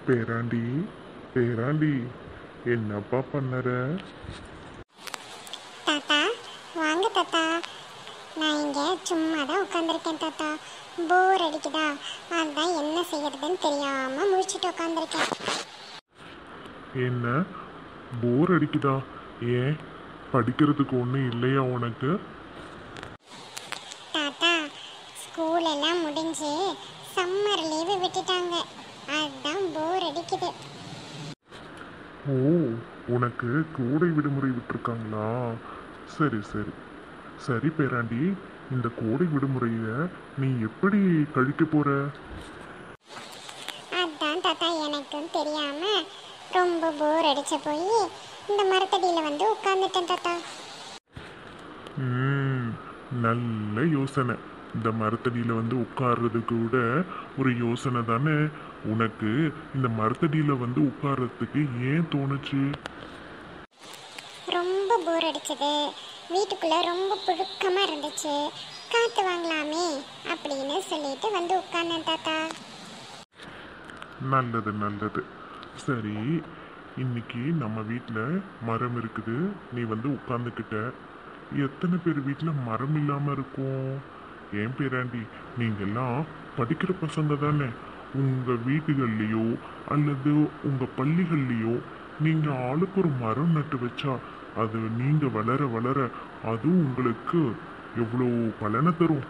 பேராண்டி பேராண்டி என்னப்பா பண்ணற தாத்தா வாங்க தாத்தா நான் இங்கே சும்மா தான் உட்காந்துருக்கேன் தாத்தா போர் அடிக்குதா அதான் என்ன செய்யறதுன்னு தெரியாம முழிச்சிட்டு உட்காந்துருக்கேன் என்ன போர் அடிக்குதா ஏன் படிக்கிறதுக்கு ஒன்றும் இல்லையா உனக்கு தாத்தா ஸ்கூல் எல்லாம் முடிஞ்சு சம்மர் லீவு விட்டுட்டாங்க அதுதான் போர் அடிக்குது ஓ உனக்கு கோடை விடுமுறை விட்டுருக்காங்களா சரி சரி சரி பேராண்டி இந்த கோடை விடுமுறையை நீ எப்படி கழிக்க போற அதான் தாத்தா எனக்கும் தெரியாம ரொம்ப போர் அடிச்ச போய் இந்த மரத்தடியில வந்து உட்காந்துட்டேன் தாத்தா ம் நல்ல யோசனை இந்த மரத்தடியில் வந்து உட்கார்றது கூட ஒரு யோசனை தானே உனக்கு இந்த மரத்தடியில் வந்து உட்கார்றதுக்கு ஏன் தோணுச்சு ரொம்ப போர் அடிச்சது வீட்டுக்குள்ள ரொம்ப புழுக்கமா இருந்துச்சு காத்து வாங்கலாமே அப்படின்னு சொல்லிட்டு வந்து உட்கார்ந்தேன் தாத்தா நல்லது நல்லது சரி இன்னைக்கு நம்ம வீட்டில் மரம் இருக்குது நீ வந்து உட்காந்துக்கிட்ட எத்தனை பேர் வீட்டில் மரம் இல்லாமல் இருக்கும் ஏன் பேராண்டி நீங்கெல்லாம் படிக்கிற பசங்க தானே உங்கள் வீடுகள்லையோ அல்லது உங்கள் பள்ளிகள்லையோ நீங்கள் ஆளுக்கு ஒரு மரம் நட்டு வச்சா அது நீங்கள் வளர வளர அது உங்களுக்கு எவ்வளோ பலனை தரும்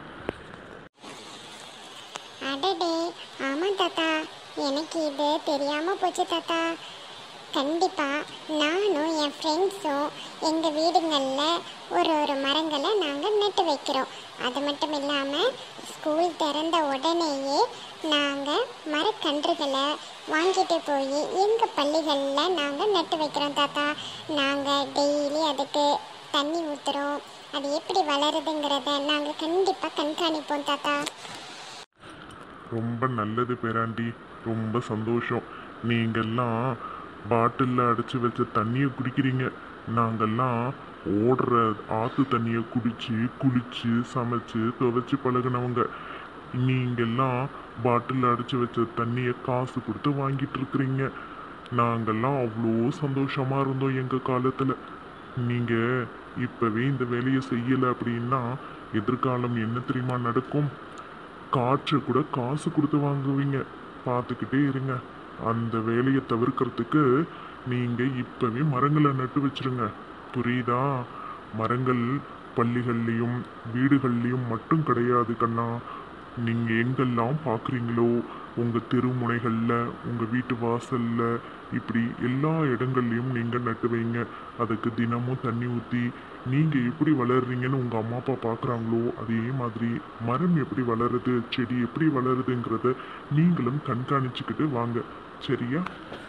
அடடே ஆமா தாத்தா எனக்கு இது தெரியாம போச்சு தாத்தா கண்டிப்பா நானும் என் ஃப்ரெண்ட்ஸும் எங்க வீடுங்கள்ல ஒரு ஒரு மரங்களை நாங்க நட்டு வைக்கிறோம் அது மட்டும் இல்லாம ஸ்கூல் திறந்த உடனேயே நாங்க மரக்கன்றுகளை வாங்கிட்டு போய் எங்க பள்ளிகள்ல நாங்க நட்டு வைக்கிறோம் தாத்தா நாங்க டெய்லி அதுக்கு தண்ணி ஊத்துறோம் அது எப்படி வளருதுங்கிறத நாங்க கண்டிப்பா கண்காணிப்போம் தாத்தா ரொம்ப நல்லது பேராண்டி ரொம்ப சந்தோஷம் நீங்கெல்லாம் பாட்டிலில் அடைச்சி வச்ச தண்ணியை குடிக்கிறீங்க நாங்கெல்லாம் ஓடுற ஆற்று தண்ணியை குடிச்சு குளிச்சு சமைச்சு துவைச்சு பழகுனவங்க நீங்கெல்லாம் பாட்டிலில் அடைச்சி வச்ச தண்ணியை காசு கொடுத்து வாங்கிட்டு இருக்கிறீங்க நாங்கெல்லாம் அவ்வளோ சந்தோஷமா இருந்தோம் எங்கள் காலத்தில் நீங்கள் இப்போவே இந்த வேலையை செய்யலை அப்படின்னா எதிர்காலம் என்ன தெரியுமா நடக்கும் காற்று கூட காசு கொடுத்து வாங்குவீங்க பார்த்துக்கிட்டே இருங்க அந்த வேலையை தவிர்க்கிறதுக்கு நீங்க இப்பவே மரங்களை நட்டு வச்சிருங்க புரியுதா மரங்கள் பள்ளிகள்லையும் வீடுகள்லையும் மட்டும் கிடையாது கண்ணா நீங்க எங்கெல்லாம் பார்க்குறீங்களோ உங்க தெருமுனைகள்ல உங்க வீட்டு வாசல்ல இப்படி எல்லா இடங்கள்லையும் நீங்க நட்டு வைங்க அதுக்கு தினமும் தண்ணி ஊற்றி நீங்க எப்படி வளர்றீங்கன்னு உங்க அம்மா அப்பா பார்க்குறாங்களோ அதே மாதிரி மரம் எப்படி வளருது செடி எப்படி வளருதுங்கிறத நீங்களும் கண்காணிச்சுக்கிட்டு வாங்க சரியா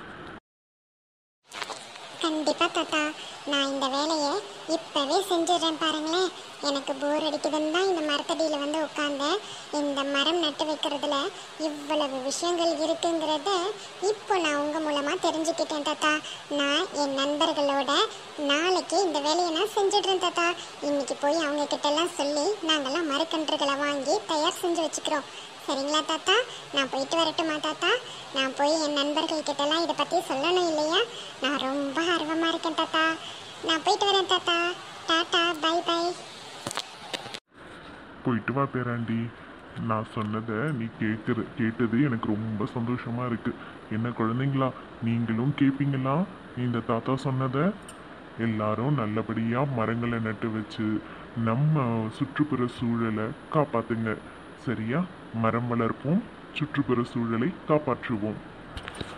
கண்டிப்பா தாத்தா நான் இந்த வேலையை இப்பவே செஞ்சிடுறேன் பாருங்களேன் எனக்கு போர் அடிக்குதுன்னு தான் இந்த மரத்தடியில வந்து உட்கார்ந்தேன் இந்த மரம் நட்டு வைக்கிறதுல இவ்வளவு விஷயங்கள் இருக்குங்கிறத இப்போ நான் உங்க மூலமா தெரிஞ்சுக்கிட்டேன் தாத்தா நான் என் நண்பர்களோட நாளைக்கு இந்த வேலையை நான் செஞ்சிடுறேன் தாத்தா இன்னைக்கு போய் அவங்க கிட்ட எல்லாம் சொல்லி நாங்கெல்லாம் மரக்கன்றுகளை வாங்கி தயார் செஞ்சு வச்சுக்கிறோம் சரிங்களா தாத்தா நான் போயிட்டு வரட்டுமா தாத்தா நான் போய் என் நண்பர்கள் கிட்டலாம் இதை பற்றி சொல்லணும் இல்லையா நான் ரொம்ப ஆர்வமாக இருக்கேன் தாத்தா நான் போயிட்டு வரேன் தாத்தா டாட்டா பை பை போயிட்டு வா பேராண்டி நான் சொன்னதை நீ கேட்குற கேட்டது எனக்கு ரொம்ப சந்தோஷமா இருக்கு என்ன குழந்தைங்களா நீங்களும் கேட்பீங்களா இந்த தாத்தா சொன்னதை எல்லாரும் நல்லபடியா மரங்களை நட்டு வச்சு நம்ம சுற்றுப்புற சூழலை காப்பாத்துங்க சரியா மரம் வளர்ப்போம் சுற்றுப்புற சூழலை காப்பாற்றுவோம்